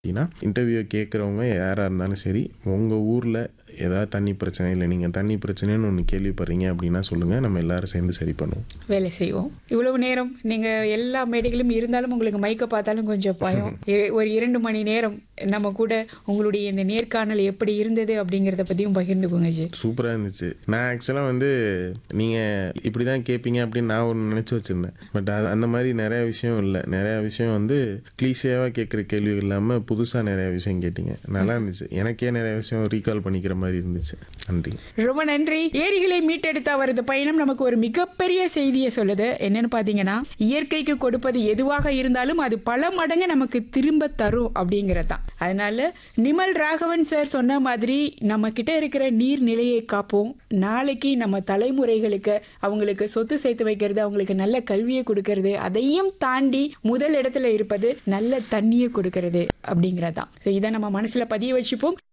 அப்படின்னா இன்டர்வியூ கேட்குறவங்க யாராக இருந்தாலும் சரி உங்கள் ஊரில் ஏதாவது தண்ணி பிரச்சனை இல்லை நீங்கள் தண்ணி பிரச்சனைன்னு ஒன்று கேள்விப்படுறீங்க அப்படின்னா சொல்லுங்கள் நம்ம எல்லாரும் சேர்ந்து சரி பண்ணுவோம் வேலை செய்வோம் இவ்வளவு நேரம் நீங்க எல்லா மேடைகளும் இருந்தாலும் உங்களுக்கு மைக்க பார்த்தாலும் கொஞ்சம் பயம் இ- ஒரு இரண்டு மணி நேரம் நம்ம கூட உங்களுடைய இந்த நேர்காணல் எப்படி இருந்தது அப்படிங்கிறத பத்தியும் பகிர்ந்துக்கோங்க ஜி சூப்பராக இருந்துச்சு நான் ஆக்சுவலாக வந்து நீங்கள் இப்படி தான் கேட்பீங்க அப்படின்னு நான் ஒன்று நினச்சி வச்சுருந்தேன் பட் அது அந்த மாதிரி நிறையா விஷயம் இல்லை நிறையா விஷயம் வந்து கிளீஷியாவாக கேட்குற கேள்விகள் இல்லாமல் புதுசாக நிறையா விஷயம் கேட்டீங்க நல்லா இருந்துச்சு எனக்கே நிறைய விஷயம் ரீகால் பண்ணிக்கிற மாதிரி இருந்துச்சு நன்றி ரொம்ப நன்றி ஏரிகளை மீட்டெடுத்த அவரது பயணம் நமக்கு ஒரு மிகப்பெரிய செய்தியை சொல்லுது என்னன்னு பாத்தீங்கன்னா இயற்கைக்கு கொடுப்பது எதுவாக இருந்தாலும் அது பல மடங்கு நமக்கு திரும்ப தரும் அப்படிங்கறதுதான் அதனால நிமல் ராகவன் சார் சொன்ன மாதிரி நம்ம கிட்ட இருக்கிற நீர்நிலையை காப்போம் நாளைக்கு நம்ம தலைமுறைகளுக்கு அவங்களுக்கு சொத்து சேர்த்து வைக்கிறது அவங்களுக்கு நல்ல கல்வியை கொடுக்கறது அதையும் தாண்டி முதல் இடத்துல இருப்பது நல்ல தண்ணியை கொடுக்கறது அப்படிங்கறதுதான் ஸோ இதை நம்ம மனசுல பதிய வச்சுப்போம்